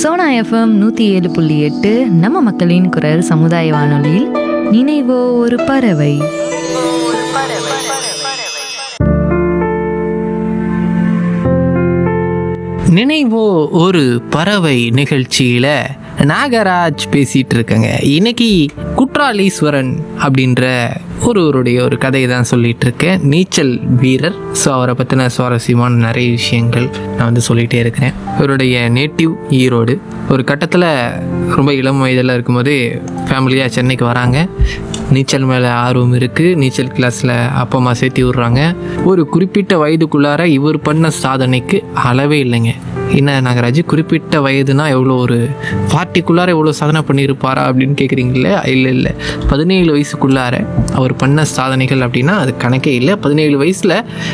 Sona FM நூற்றி ஏழு புள்ளி எட்டு நம்ம மக்களின் குரல் சமுதாய வானொலியில் நினைவோ ஒரு பறவை நினைவோ ஒரு பறவை நிகழ்ச்சியில நாகராஜ் பேசிட்டு இருக்கேங்க இன்னைக்கு குற்றாலீஸ்வரன் அப்படின்ற ஒருவருடைய ஒரு கதையை தான் சொல்லிட்டு இருக்கேன் நீச்சல் வீரர் ஸோ அவரை பற்றின சுவாரஸ்யமான நிறைய விஷயங்கள் நான் வந்து சொல்லிகிட்டே இருக்கிறேன் இவருடைய நேட்டிவ் ஈரோடு ஒரு கட்டத்தில் ரொம்ப இளம் வயதில் இருக்கும்போது ஃபேமிலியாக சென்னைக்கு வராங்க நீச்சல் மேலே ஆர்வம் இருக்குது நீச்சல் கிளாஸில் அப்பா அம்மா சேர்த்தி விட்றாங்க ஒரு குறிப்பிட்ட வயதுக்குள்ளார இவர் பண்ண சாதனைக்கு அளவே இல்லைங்க என்ன நாகராஜ் குறிப்பிட்ட வயதுனா எவ்வளோ ஒரு பார்ட்டிக்குள்ளார எவ்வளோ சாதனை பண்ணியிருப்பாரா அப்படின்னு கேட்குறீங்களே இல்லை இல்லை பதினேழு வயசுக்குள்ளார அவர் பண்ண சாதனைகள் அப்படின்னா அது கணக்கே இல்லை பதினேழு வயசில்